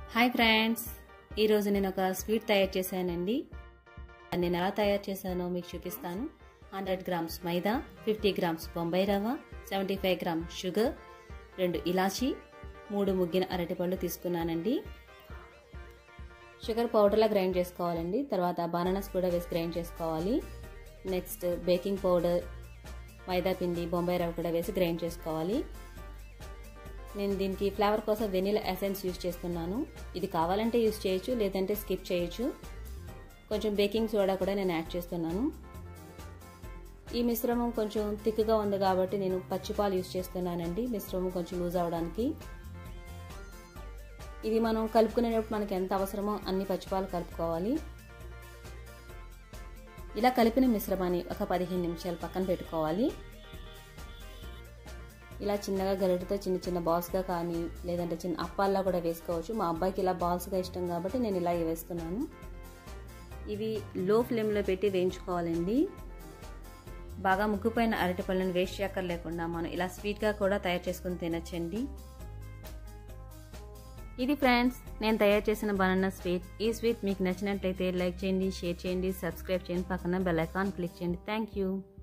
hi friends ఈరోజు నేను ఒక స్వీట్ తయారు చేశానండి అది నేను ఎలా తయారు చేశానో మీకు చూపిస్తాను హండ్రెడ్ గ్రామ్స్ మైదా ఫిఫ్టీ గ్రామ్స్ బొంబాయి రవ్వ సెవెంటీ ఫైవ్ గ్రామ్ షుగర్ రెండు ఇలాచీ మూడు ముగ్గిన అరటిపళ్ళు తీసుకున్నానండి షుగర్ పౌడర్లా గ్రైండ్ చేసుకోవాలండి తర్వాత బనానాస్ కూడా వేసి గ్రైండ్ చేసుకోవాలి నెక్స్ట్ బేకింగ్ పౌడర్ మైదా పిండి బొంబాయి రవ్వ కూడా వేసి గ్రైండ్ చేసుకోవాలి నేను దీనికి ఫ్లేవర్ కోసం వెనిలా ఎసెన్స్ యూజ్ చేస్తున్నాను ఇది కావాలంటే యూజ్ చేయొచ్చు లేదంటే స్కిప్ చేయొచ్చు కొంచెం బేకింగ్ సోడా కూడా నేను యాడ్ చేస్తున్నాను ఈ మిశ్రమం కొంచెం థిక్గా ఉంది కాబట్టి నేను పచ్చిపాలు యూజ్ చేస్తున్నానండి మిశ్రమం కొంచెం లూజ్ అవడానికి ఇది మనం కలుపుకునేటప్పుడు మనకి ఎంత అవసరమో అన్ని పచ్చిపాలు కలుపుకోవాలి ఇలా కలిపిన మిశ్రమాన్ని ఒక పదిహేను నిమిషాలు పక్కన పెట్టుకోవాలి ఇలా చిన్నగా గరిటతో చిన్న చిన్న బాల్స్గా కానీ లేదంటే చిన్న అప్పాల్లో కూడా వేసుకోవచ్చు మా అబ్బాయికి ఇలా బాల్స్గా ఇష్టం కాబట్టి నేను ఇలా వేస్తున్నాను ఇవి లో ఫ్లేమ్లో పెట్టి వేయించుకోవాలండి బాగా ముగ్గుపోయిన అరటిపళ్ళని వేస్ట్ చేయక్కర్లేకుండా మనం ఇలా స్వీట్గా కూడా తయారు చేసుకుని తినచ్చండి ఇది ఫ్రెండ్స్ నేను తయారు చేసిన బనానా స్వీట్ ఈ స్వీట్ మీకు నచ్చినట్లయితే లైక్ చేయండి షేర్ చేయండి సబ్స్క్రైబ్ చేయండి పక్కన బెల్ ఐకాన్ క్లిక్ చేయండి థ్యాంక్ యూ